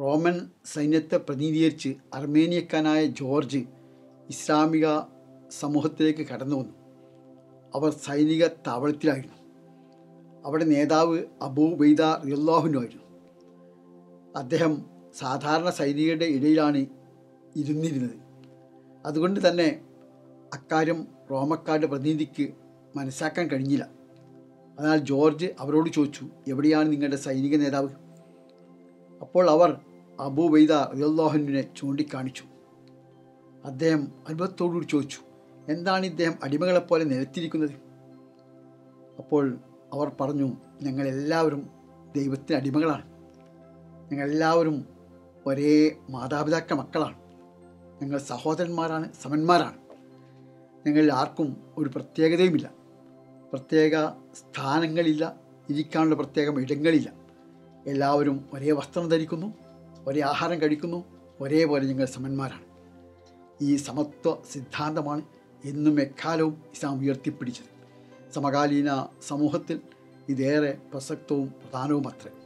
Roman സൈന്യത്തെ പ്രതിനിധീകരിച്ച് അർമേനിയക്കാനായ George ഇസ്ലാമിക സമൂഹത്തിലേക്ക് കടന്നു വന്നു അവർ സൈനിക താവളത്തിലായിരുന്നു അവിടെ നേതാവ് അബൂ ബൈദ റിയല്ലാഹുനുമായിരുന്നു അദ്ദേഹം സാധാരണ സൈനികരുടെ ഇടയിലാണ് ഇരുന്നിരുന്നത് അതുകൊണ്ട് തന്നെ അക്കാര്യം റോമക്കാരുടെ പ്രതിനിധിക്ക് മനസ്സിലാക്കാൻ കഴിഞ്ഞില്ല അതിനാൽ ജോർജ് അവരോട് ചോദിച്ചു എവിടെയാണ് നിങ്ങളുടെ സൈനിക നേതാവ് അപ്പോൾ അവർ അബൂ ബൈദ റിയല്ലാഹുവിനെ ചൂണ്ടിക്കാണിച്ചു അദ്ദേഹം അത്ഭുതത്തോടുകൂടി ചോദിച്ചു എന്താണ് ഇദ്ദേഹം അടിമകളെപ്പോലെ നിലത്തിരിക്കുന്നത് അപ്പോൾ അവർ പറഞ്ഞു ഞങ്ങളെല്ലാവരും ദൈവത്തിന് അടിമകളാണ് ഞങ്ങളെല്ലാവരും ഒരേ മാതാപിതാക്ക മക്കളാണ് ഞങ്ങൾ സഹോദരന്മാരാണ് സമന്മാരാണ് ഞങ്ങളിൽ ആർക്കും ഒരു പ്രത്യേകതയുമില്ല പ്രത്യേക സ്ഥാനങ്ങളില്ല ഇരിക്കാനുള്ള പ്രത്യേകം ഇടങ്ങളില്ല എല്ലാവരും ഒരേ വസ്ത്രം ധരിക്കുന്നു ഒരേ ആഹാരം കഴിക്കുന്നു ഒരേപോലെ ഞങ്ങൾ സമന്മാരാണ് ഈ സമത്വ സിദ്ധാന്തമാണ് എന്നും എക്കാലവും ഇസ്ലാം ഉയർത്തിപ്പിടിച്ചത് സമകാലീന സമൂഹത്തിൽ ഇതേറെ പ്രസക്തവും പ്രധാനവും അത്രേ